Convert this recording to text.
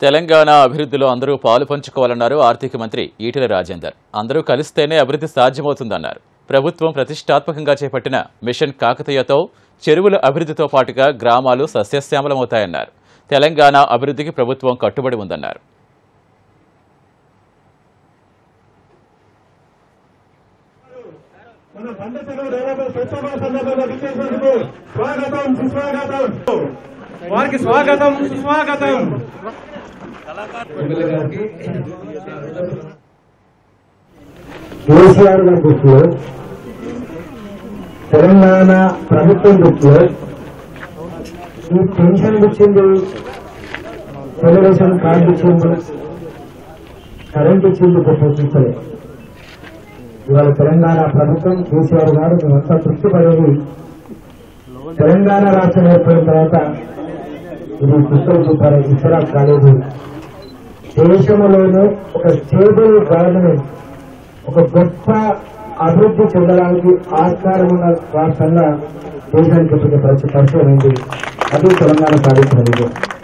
తెలంగాణ అభివృద్ధిలో అందరూ పాలు పంచుకోవాలన్నారు ఆర్థిక మంత్రి ఈటెల రాజేందర్ అందరూ కలిస్తేనే అభివృద్ధి సాధ్యమవుతుందన్నారు ప్రభుత్వం ప్రతిష్టాత్మకంగా చేపట్టిన మిషన్ కాకతీయతో చెరువుల అభివృద్ధితో పాటుగా గ్రామాలు సస్యశ్యామలమవుతాయన్నారు తెలంగాణ అభివృద్ధికి ప్రభుత్వం కట్టుబడి ఉందన్నారు మన పంట చెరువు డెవలప్మెంట్ స్వచ్ఛమైన సందర్భంగా విచ్చేసినందుకు స్వాగతం సుస్వాగతం వారికి స్వాగతం సుస్వాగతం కేసీఆర్ గారి దృష్టిలో తెలంగాణ ప్రభుత్వం దృష్టిలో ఈ పెన్షన్ ఇచ్చింది ఫెడరేషన్ కార్డు ఇచ్చింది కరెంట్ ఇచ్చింది గొప్ప చూస్తలే ఇవాళ తెలంగాణ ప్రభుత్వం కేసీఆర్ గారు మేమంతా తృప్తిపడేది తెలంగాణ రాష్ట్రం ఏర్పడిన తర్వాత ఇది పుస్తకం చూపారు ఇతర కాలేదు దేశంలోనే ఒక స్టేబుల్ గవర్నమెంట్ ఒక గొప్ప అభివృద్ధి చెందడానికి ఆస్కారం ఉన్న రాష్ట్రంగా దేశానికి ఎప్పటికీ పరిచయం అయింది అది తెలంగాణ సాధించిన విజయం